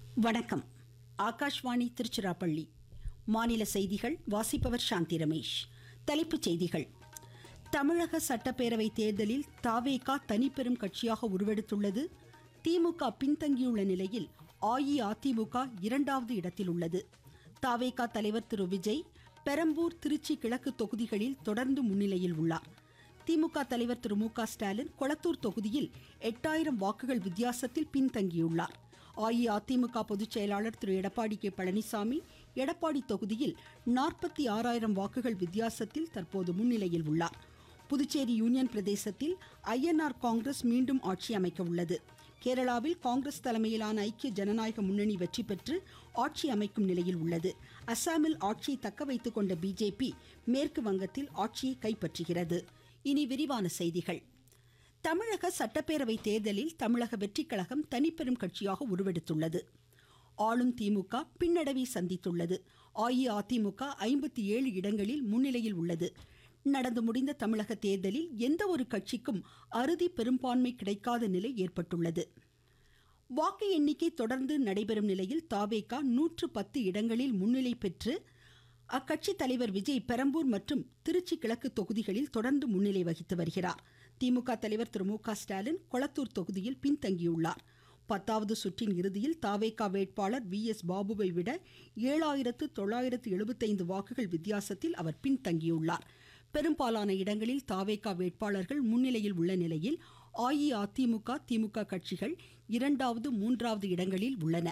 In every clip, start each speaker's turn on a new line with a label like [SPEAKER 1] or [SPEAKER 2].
[SPEAKER 1] வணக்கம் ஆகாஷ்வாணி திருச்சிராப்பள்ளி மாநில செய்திகள் வாசிப்பவர் சாந்தி ரமேஷ் தலைப்புச் செய்திகள் தமிழக சட்டப்பேரவை தேர்தலில் தாவேகா தனிப்பெரும் கட்சியாக உருவெடுத்துள்ளது திமுக பின்தங்கியுள்ள நிலையில் அஇஅதிமுக இரண்டாவது இடத்தில் உள்ளது தாவேகா தலைவர் திரு விஜய் பெரம்பூர் திருச்சி கிழக்கு தொகுதிகளில் தொடர்ந்து முன்னிலையில் உள்ளார் திமுக தலைவர் திரு மு க ஸ்டாலின் கொளத்தூர் தொகுதியில் எட்டாயிரம் வாக்குகள் வித்தியாசத்தில் பின்தங்கியுள்ளார் அஇஅதிமுக பொதுச் செயலாளர் திரு எடப்பாடி கே பழனிசாமி எடப்பாடி தொகுதியில் நாற்பத்தி ஆறாயிரம் வாக்குகள் வித்தியாசத்தில் தற்போது முன்னிலையில் உள்ளார் புதுச்சேரி யூனியன் பிரதேசத்தில் ஐஎன்ஆர் காங்கிரஸ் மீண்டும் ஆட்சி அமைக்க உள்ளது கேரளாவில் காங்கிரஸ் தலைமையிலான ஐக்கிய ஜனநாயக முன்னணி வெற்றி பெற்று ஆட்சி அமைக்கும் நிலையில் உள்ளது அசாமில் ஆட்சியை தக்க வைத்துக் கொண்ட பிஜேபி மேற்கு வங்கத்தில் ஆட்சியை கைப்பற்றுகிறது இனி விரிவான செய்திகள் தமிழக சட்டப்பேரவை தேர்தலில் தமிழக வெற்றிக் கழகம் தனிப்பெரும் கட்சியாக உருவெடுத்துள்ளது ஆளும் திமுக பின்னடைவை சந்தித்துள்ளது அஇஅதிமுக ஐம்பத்தி ஏழு இடங்களில் முன்னிலையில் உள்ளது நடந்து முடிந்த தமிழக தேர்தலில் எந்த ஒரு கட்சிக்கும் அறுதி பெரும்பான்மை கிடைக்காத நிலை ஏற்பட்டுள்ளது வாக்கு எண்ணிக்கை தொடர்ந்து நடைபெறும் நிலையில் தாவேகா நூற்று பத்து இடங்களில் முன்னிலை பெற்று அக்கட்சி தலைவர் விஜய் பெரம்பூர் மற்றும் திருச்சி கிழக்கு தொகுதிகளில் தொடர்ந்து முன்னிலை வகித்து வருகிறார் திமுக தலைவர் திரு மு க ஸ்டாலின் கொளத்தூர் தொகுதியில் பின்தங்கியுள்ளார் பத்தாவது சுற்றின் இறுதியில் தாவேகா வேட்பாளர் வி எஸ் பாபுவை விட ஏழாயிரத்து தொள்ளாயிரத்து எழுபத்தைந்து வாக்குகள் வித்தியாசத்தில் அவர் பின்தங்கியுள்ளார் பெரும்பாலான இடங்களில் தாவேகா வேட்பாளர்கள் முன்னிலையில் உள்ள நிலையில் அஇஅதிமுக திமுக கட்சிகள் இரண்டாவது மூன்றாவது இடங்களில் உள்ளன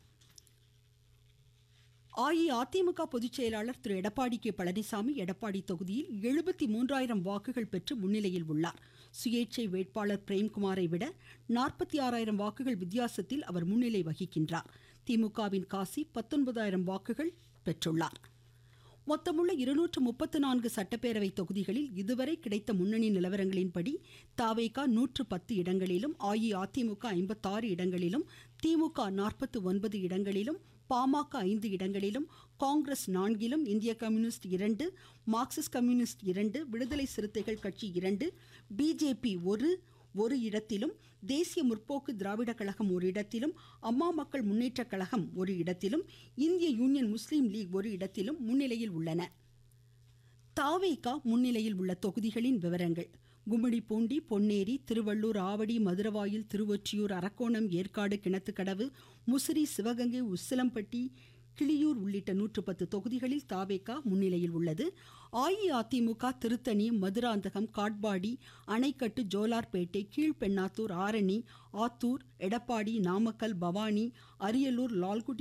[SPEAKER 1] அஇஅதிமுக பொதுச் செயலாளர் திரு எடப்பாடி கே பழனிசாமி எடப்பாடி தொகுதியில் எழுபத்தி மூன்றாயிரம் வாக்குகள் பெற்று முன்னிலையில் உள்ளார் சுயேட்சை வேட்பாளர் பிரேம்குமாரை விட நாற்பத்தி ஆறாயிரம் வாக்குகள் வித்தியாசத்தில் அவர் முன்னிலை வகிக்கின்றார் திமுகவின் காசி பத்தொன்பதாயிரம் வாக்குகள் பெற்றுள்ளார் மொத்தமுள்ள இருநூற்று முப்பத்து நான்கு சட்டப்பேரவை தொகுதிகளில் இதுவரை கிடைத்த முன்னணி நிலவரங்களின்படி தாவேகா நூற்று பத்து இடங்களிலும் அஇஅதிமுக ஐம்பத்தாறு இடங்களிலும் திமுக நாற்பத்து ஒன்பது இடங்களிலும் பாமக ஐந்து இடங்களிலும் காங்கிரஸ் நான்கிலும் இந்திய கம்யூனிஸ்ட் இரண்டு மார்க்சிஸ்ட் கம்யூனிஸ்ட் இரண்டு விடுதலை சிறுத்தைகள் கட்சி இரண்டு பிஜேபி ஒரு ஒரு இடத்திலும் தேசிய முற்போக்கு திராவிட கழகம் ஒரு இடத்திலும் அம்மா மக்கள் முன்னேற்றக் கழகம் ஒரு இடத்திலும் இந்திய யூனியன் முஸ்லீம் லீக் ஒரு இடத்திலும் முன்னிலையில் உள்ளன தாவேகா முன்னிலையில் உள்ள தொகுதிகளின் விவரங்கள் கும்மிடிப்பூண்டி பொன்னேரி திருவள்ளூர் ஆவடி மதுரவாயில் திருவொற்றியூர் அரக்கோணம் ஏற்காடு கிணத்துக்கடவு முசிறி சிவகங்கை உசிலம்பட்டி கிளியூர் உள்ளிட்ட நூற்று பத்து தொகுதிகளில் தாவேகா முன்னிலையில் உள்ளது அஇஅதிமுக திருத்தணி மதுராந்தகம் காட்பாடி அணைக்கட்டு ஜோலார்பேட்டை கீழ்பெண்ணாத்தூர் ஆரணி ஆத்தூர் எடப்பாடி நாமக்கல் பவானி அரியலூர் லால்குடி